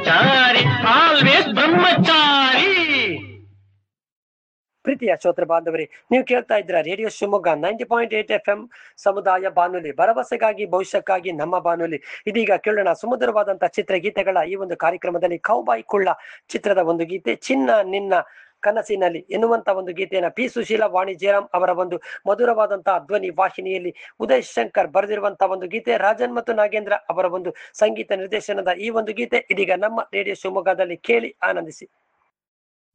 ಬ್ರಹ್ಮಚಾರಿ ಆಲ್ವೇಸ್ ಬ್ರಹ್ಮಚಾರಿ ಪ್ರೀತಿಯ ಶ್ರೋತೃ ಬಾಂಧವರೇ ನೀವು ಕೇಳ್ತಾ ಇದ್ರ radio Shivamogga ninety point eight F M ಸಮುದಾಯ ಬಾನುಲಿ ಭರವಸೆಗಾಗಿ ಭವಿಷ್ಯಕ್ಕಾಗಿ ನಮ್ಮ ಬಾನುಲಿ ಇದೀಗ ಕೇಳೋಣ ಸುಮಧುರವಾದಂತಹ ಚಿತ್ರಗೀತೆಗಳ ಈ ಒಂದು ಕಾರ್ಯಕ್ರಮದಲ್ಲಿ ಕೌಬಾಯಿ ಕುಳ್ಳ ಚಿತ್ರದ ಒಂದು ಗೀತೆ ಚಿನ್ನ ನಿನ್ನ ಕನಸಿನಲ್ಲಿ ಎನ್ನುವಂತ ಒಂದು ಗೀತೆಯನ್ನ ಪಿ ಸುಶೀಲ ವಾಣಿ ಜಯರಾಮ್ ಅವರ ಒಂದು ಮಧುರವಾದಂತಹ ಧ್ವನಿ ವಾಹಿನಿಯಲ್ಲಿ ಉದಯ್ ಶಂಕರ್ ಬರೆದಿರುವಂತಹ ಒಂದು ಗೀತೆ ರಾಜನ್ ಮತ್ತು ನಾಗೇಂದ್ರ ಅವರ ಒಂದು ಸಂಗೀತ ನಿರ್ದೇಶನದ ಈ ಒಂದು ಗೀತೆ ಇದೀಗ ನಮ್ಮ ರೇಡಿಯೋ ಶಿವಮೊಗ್ಗದಲ್ಲಿ ಕೇಳಿ ಆನಂದಿಸಿ